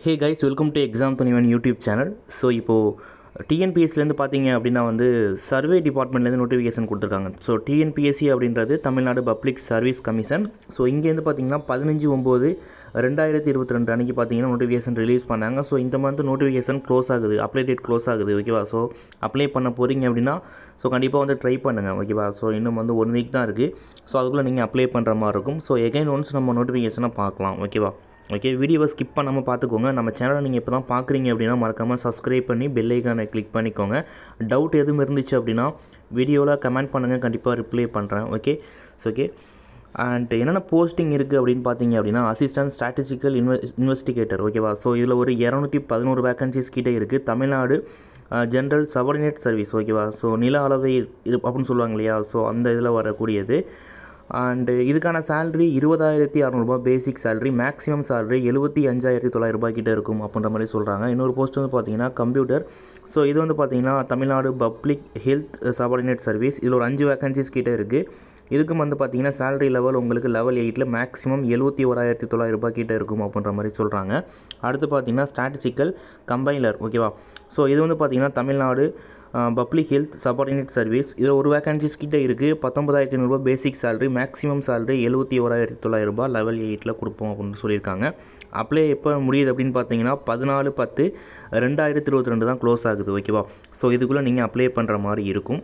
hey guys welcome to exam Thunivan YouTube channel so இப்போது டிஎன்பிஎஸ்சிலேருந்து பார்த்தீங்க அப்படின்னா வந்து சர்வே டிபார்ட்மெண்ட்லேருந்து நோட்டிஃபிகேஷன் கொடுத்துருக்காங்க ஸோ டிஎன்பிஎஸ்சி அப்படின்றது Tamil Nadu public service commission so இங்கேருந்து பார்த்தீங்கன்னா பதினஞ்சு ஒம்பது ரெண்டாயிரத்தி இருபத்தி ரெண்டு அன்றைக்கி பார்த்தீங்கன்னா நோட்டிஃபிகேஷன் ரிலீஸ் பண்ணாங்க ஸோ இந்த மந்த் நோட்டிஃபிகேஷன் க்ளோஸ் ஆகுது அப்ளை டேட் க்ளோஸ் ஆகுது ஓகேவா ஸோ அப்ளை பண்ண போகிறீங்க அப்படின்னா ஸோ கண்டிப்பாக வந்து ட்ரை பண்ணுங்கள் ஓகேவா ஸோ இன்னும் வந்து ஒன் வீக் தான் இருக்குது ஸோ அதுக்குள்ளே நீங்கள் அப்ளை பண்ணுற மாதிரி இருக்கும் ஸோ எகைன் ஒன்ஸ் நம்ம நோட்டிஃபிகேஷனை பார்க்கலாம் ஓகேவா ஓகே வீடியோவை ஸ்கிப் பண்ணாமல் பார்த்துக்கோங்க நம்ம சேனலை நீங்கள் இப்போ தான் பார்க்குறீங்க அப்படின்னா மறக்காமல் சப்ஸ்கிரைப் பண்ணி பெல் ஐக்கானை கிளிக் பண்ணிக்கோங்க டவுட் எதுவும் இருந்துச்சு அப்படின்னா வீடியோவில் கமெண்ட் பண்ணுங்கள் கண்டிப்பாக ரிப்ளை பண்ணுறேன் ஓகே ஸோ ஓகே அண்ட் என்னென்ன போஸ்டிங் இருக்குது அப்படின்னு பார்த்தீங்க அப்படின்னா அசிஸ்டன்ட் ஸ்டாட்டிஸ்டிக்கல் இன்வெ இன்வெஸ்டிகேட்டர் ஓகேவா ஸோ இதில் ஒரு இரநூத்தி பதினோரு வேகன்சிஸ் கிட்டே இருக்குது தமிழ்நாடு ஜென்ரல் சபார்டினேட் சர்வீஸ் ஓகேவா ஸோ நில அளவை இது அப்படின்னு சொல்லுவாங்க இல்லையா ஸோ அந்த இதில் வரக்கூடியது அண்டு இதுக்கான சேலரி இருபதாயிரத்தி அறநூறுபா பேசிக் சேலரி மேக்ஸிமம் சேலரி எழுபத்தி அஞ்சாயிரத்தி தொள்ளாயிரம் ரூபாய் கிட்ட இருக்கும் அப்படின்ற மாதிரி சொல்கிறாங்க இன்னொரு போஸ்ட் வந்து பார்த்தீங்கன்னா கம்ப்யூட்டர் ஸோ இது வந்து பார்த்தீங்கன்னா Tamil Nadu public health subordinate service இதில் ஒரு அஞ்சு வேகன்சிஸ் கிட்ட இருக்குது இதுக்கும் வந்து பார்த்தீங்கன்னா சேலரி லெவல் உங்களுக்கு லெவல் எயிட்டில் மேக்ஸிமம் எழுபத்தி ஓராயிரத்தி தொள்ளாயிரம் ரூபாய் கிட்ட இருக்கும் அப்படின்ற மாதிரி சொல்கிறாங்க அடுத்து பார்த்தீங்கன்னா ஸ்டாட்டிஸ்டிக்கல் கம்பைலர் ஓகேவா ஸோ இது வந்து பார்த்தீங்கன்னா Tamil Nadu public health subordinate service இதில் ஒரு வேகன்சிஸ் கிட்ட இருக்குது பத்தொம்பதாயிரத்தி ஐநூறுபா பேசிக் சேலரி மேக்ஸிமம் சேலரி எழுபத்தி ஓராயிரத்தி தொள்ளாயிரம் ரூபாய் லெவல் எயிட்டில் கொடுப்போம் அப்படின்னு சொல்லியிருக்காங்க அப்ளை எப்போ முடியுது அப்படின்னு பார்த்தீங்கன்னா பதினாலு பத்து ரெண்டாயிரத்தி இருபத்தி ரெண்டு தான் க்ளோஸ் ஆகுது ஓகேவா ஸோ இதுக்குள்ளே நீங்கள் அப்ளை பண்ணுற மாதிரி இருக்கும்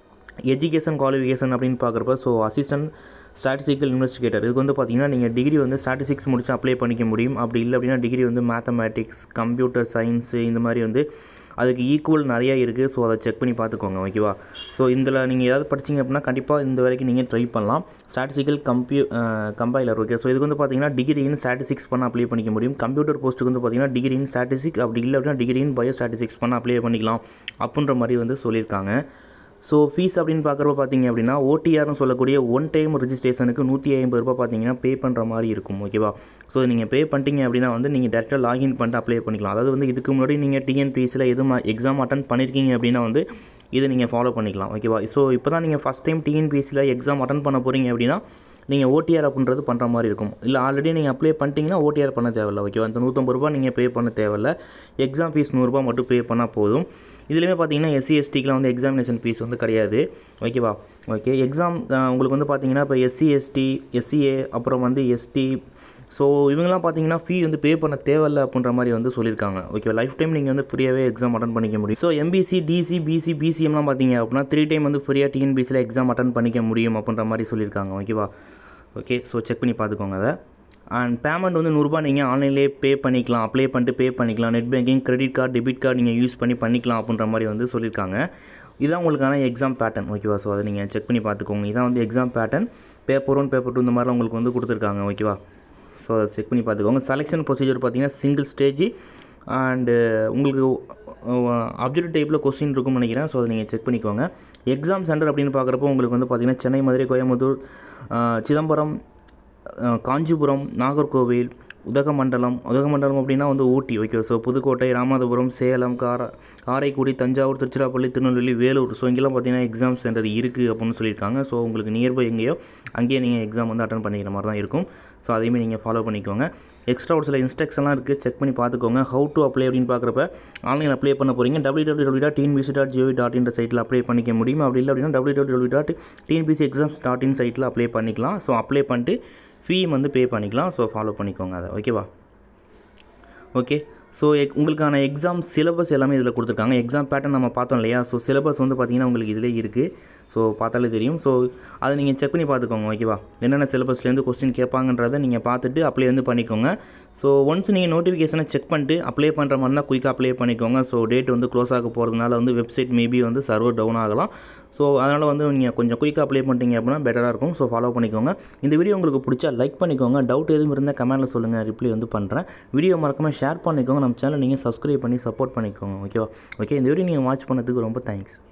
எஜுகேஷன் குவாலிஃபிகேஷன் அப்படின்னு பார்க்குறப்ப ஸோ அசிஸ்டன்ட் ஸ்டாட்டிஸ்டிக்கல் இன்வெஸ்டிகேட்டர் இதுக்கு வந்து பார்த்தீங்கன்னா நீங்கள் டிகிரி வந்து ஸ்டாட்டிஸ்டிக்ஸ் முடிச்சு அப்ளை பண்ணிக்க முடியும் அப்படி இல்லை அப்படின்னா டிகிரி வந்து மேத்தமேட்டிக்ஸ் கம்ப்யூட்டர் சயின்ஸு இந்த மாதிரி வந்து அதுக்கு ஈக்குவல் நிறையா இருக்குது ஸோ அதை செக் பண்ணி பார்த்துக்கோங்க ஓகேவா ஸோ இதில் நீங்கள் ஏதாவது படிச்சிங்க அப்படின்னா கண்டிப்பாக இந்த வரைக்கும் நீங்கள் ட்ரை பண்ணலாம் ஸ்டாட்டிஸ்டிக்கல் கம்ப்யூ கம்பைலர் ஓகே ஸோ இதுக்கு வந்து பார்த்தீங்கன்னா டிகிரி இன் ஸ்டாட்டிஸ்டிக்ஸ் பண்ண அப்ளை பண்ணிக்க முடியும் கம்ப்யூட்டர் போஸ்ட்டுக்கு வந்து பார்த்தீங்கன்னா டிகிரி இன் ஸ்டாட்டிஸ்டிக்ஸ் அப்படி இல்லை அப்படின்னா டிகிரி இன் பயோ ஸ்டாட்டிஸ்டிக்ஸ் பண்ண அப்ளை பண்ணிக்கலாம் அப்படின்ற மாதிரி வந்து சொல்லியிருக்காங்க ஸோ ஃபீஸ் அப்படின்னு பார்க்குறப்ப பார்த்தீங்க அப்படின்னா ஓடிஆர்னு சொல்லக்கூடிய ஒன் டைம் ரிஜிஸ்ட்ரேஷனுக்கு நூற்றி ஐம்பது ரூபா பார்த்தீங்கன்னா பே பண்ணுற மாதிரி இருக்கும் ஓகேவா ஸோ நீங்கள் பே பண்ணிட்டீங்க அப்படின்னா வந்து நீங்கள் டேரெக்டாக லாகின் பண்ணிட்டு அப்ளை பண்ணிக்கலாம் அதாவது வந்து இதுக்கு முன்னாடி நீங்கள் டிஎன்பிஎஸ்சியில் எதுவும் எக்ஸாம் அட்டன் பண்ணியிருக்கீங்க அப்படின்னா வந்து இதை நீங்கள் ஃபாலோ பண்ணிக்கலாம் ஓகேவா ஸோ இப்போ தான் நீங்கள் ஃபஸ்ட் டைம் டிஎன்பிஎஸ்சியில் எக்ஸாம் அட்டன் பண்ண போகிறீங்க அப்படின்னா நீங்கள் ஓடிஆர் அப்படின்றது பண்ணுற மாதிரி இருக்கும் இல்லை ஆல்ரெடி நீங்கள் அப்ளை பண்ணிட்டீங்கன்னா ஓடிஆர் பண்ண தேவையில்ல ஓகேவா அந்த நூற்றம்பது ரூபா நீங்கள் பே பண்ண தேவையில்ல எக்ஸாம் ஃபீஸ் நூறுரூபா மட்டும் பே பண்ணால் போதும் இதுலேயுமே பார்த்தீங்கன்னா எஸ்சி எஸ்டிக்கெலாம் வந்து எக்ஸாமினேஷன் ஃபீஸ் வந்து கிடையாது ஓகேவா ஓகே எக்ஸாம் உங்களுக்கு வந்து பார்த்தீங்கன்னா இப்போ எஸ்சி எஸ்டி எஸ்சிஏ அப்புறம் வந்து எஸ்டி ஸோ இவங்கெல்லாம் பார்த்தீங்கன்னா ஃபீ வந்து பே பண்ண தேவையில்ல அப்படின்ற மாதிரி வந்து சொல்லியிருக்காங்க ஓகே லைஃப் டைம் நீங்கள் வந்து ஃப்ரீயாகவே எக்ஸாம் அட்டன் பண்ணிக்க முடியும் ஸோ எம்பிசி டிசி பிசி பிசிஎம்லாம் பார்த்தீங்க அப்படின்னா த்ரீ டைம் வந்து ஃப்ரீயாக டிஎன்பிசியில் எக்ஸாம் அட்டன் பண்ணிக்க முடியும் அப்படின்ற மாதிரி சொல்லியிருக்காங்க ஓகேவா ஓகே ஸோ செக் பண்ணி பார்த்துக்கோங்க அதை அண்ட் பேமெண்ட் வந்து நூறுரூபா நீங்கள் ஆன்லைன்லேயே பே பண்ணிக்கலாம் அப்ளை பண்ணிட்டு பே பண்ணிக்கலாம் net banking credit card debit card நீங்கள் யூஸ் பண்ணி பண்ணிக்கலாம் அப்படின்ற மாதிரி வந்து சொல்லியிருக்காங்க இதான் உங்களுக்கான எக்ஸாம் பேட்டர்ன் ஓகேவா ஸோ அதை நீங்கள் செக் பண்ணி பார்த்துக்கோங்க இதான் வந்து exam pattern paper one paper two இந்த மாதிரிலாம் உங்களுக்கு வந்து கொடுத்துருக்காங்க ஓகேவா ஸோ அதை செக் பண்ணி பார்த்துக்கோங்க செலெக்ஷன் ப்ரொசீஜர் பார்த்தீங்கன்னா சிங்கிள் ஸ்டேஜ் அண்டு உங்களுக்கு அப்ஜெக்ட் டைப்பில் கொஸ்டின் இருக்கும்னு நினைக்கிறேன் ஸோ அதை நீங்கள் செக் பண்ணிக்கோங்க எக்ஸாம் சென்டர் அப்படின்னு பார்க்குறப்போ உங்களுக்கு வந்து பார்த்திங்கன்னா சென்னை மதுரை கோயம்புத்தூர் சிதம்பரம் காஞ்சிபுரம் நாகர்கோவில் உதகமண்டலம் உதகமண்டலம் அப்படின்னா வந்து ஊட்டி ஓகே ஸோ புதுக்கோட்டை ராமநாதபுரம் சேலம் கார காரைக்குடி தஞ்சாவூர் திருச்சிராப்பள்ளி திருநெல்வேலி வேலூர் ஸோ இங்கெல்லாம் பார்த்தீங்கன்னா எக்ஸாம் சென்டர் இருக்குது அப்படின்னு சொல்லியிருக்காங்க ஸோ உங்களுக்கு நியர்பை எங்கேயோ அங்கேயே நீங்கள் எக்ஸாம் வந்து அட்டன் பண்ணிக்கிற மாதிரி தான் இருக்கும் ஸோ அதையுமே நீங்கள் ஃபாலோ பண்ணிக்கோங்க எக்ஸ்ட்ரா ஒரு சில இன்ஸ்ட்ரக்ஷன்லாம் இருக்குது செக் பண்ணி பார்த்துக்கோங்க ஹவு டு அப்ளை அப்படின்னு பார்க்குறப்ப ஆன்லைன் அப்ளை பண்ண போகிறீங்க W W W dot TNPC dot gov dot in சைட்டில் அப்ளை பண்ணிக்க முடியும் அப்படி இல்லை அப்படின்னா W W W dot TNPC exams dot in சைட்டில் அப்ளை பண்ணிக்கலாம் ஸோ அப்ளை பண்ணிட்டு ஃபீ வந்து பே பண்ணிக்கலாம் ஸோ ஃபாலோ பண்ணிக்கோங்க அதை ஓகேவா ஓகே ஸோ எக் உங்களுக்கான எக்ஸாம் சிலபஸ் எல்லாமே இதில் கொடுத்துருக்காங்க எக்ஸாம் பேட்டர்ன் நம்ம பார்த்தோம் இல்லையா ஸோ சிலபஸ் வந்து பார்த்திங்கன்னா உங்களுக்கு இதிலே இருக்குது ஸோ பார்த்தாலே தெரியும் ஸோ அதை நீங்கள் செக் பண்ணி பார்த்துக்கோங்க ஓகேவா என்னென்ன சிலபஸ்லேருந்து கொஸ்டின் கேட்பாங்கன்றதை நீங்கள் பார்த்துட்டு அப்ளை வந்து பண்ணிக்கோங்க ஸோ ஒன்ஸ் நீங்கள் நோட்டிஃபிகேஷனை செக் பண்ணிட்டு அப்ளை பண்ணுற மாதிரினா குயிக்காக அப்ளை பண்ணிக்கோங்க ஸோ டேட் வந்து க்ளோஸ் ஆக போகிறதுனால வந்து வெப்சைட் மேபி வந்து சர்வர் டவுன் ஆகலாம் ஸோ அதனால் வந்து நீங்கள் கொஞ்சம் குயிக்காக அப்ளை பண்ணிட்டீங்க அப்படின்னா பெட்டராக இருக்கும் ஸோ ஃபாலோ பண்ணிக்கோங்க இந்த வீடியோ உங்களுக்கு பிடிச்சா லைக் பண்ணிக்கோங்க டவுட் எதுவும் இருந்தால் கமெண்ட்டில் சொல்லுங்கள் ரிப்ளை வந்து பண்ணுறேன் வீடியோ மறக்காமல் ஷேர் பண்ணிக்கோங்க நம்ம சேனல் நீங்கள் சப்ஸ்கிரைப் பண்ணி சப்போர்ட் பண்ணிக்கோங்க ஓகேவா ஓகே இந்த வீடியோ நீங்கள் வாட்ச் பண்ணதுக்கு ரொம்ப தேங்க்ஸ்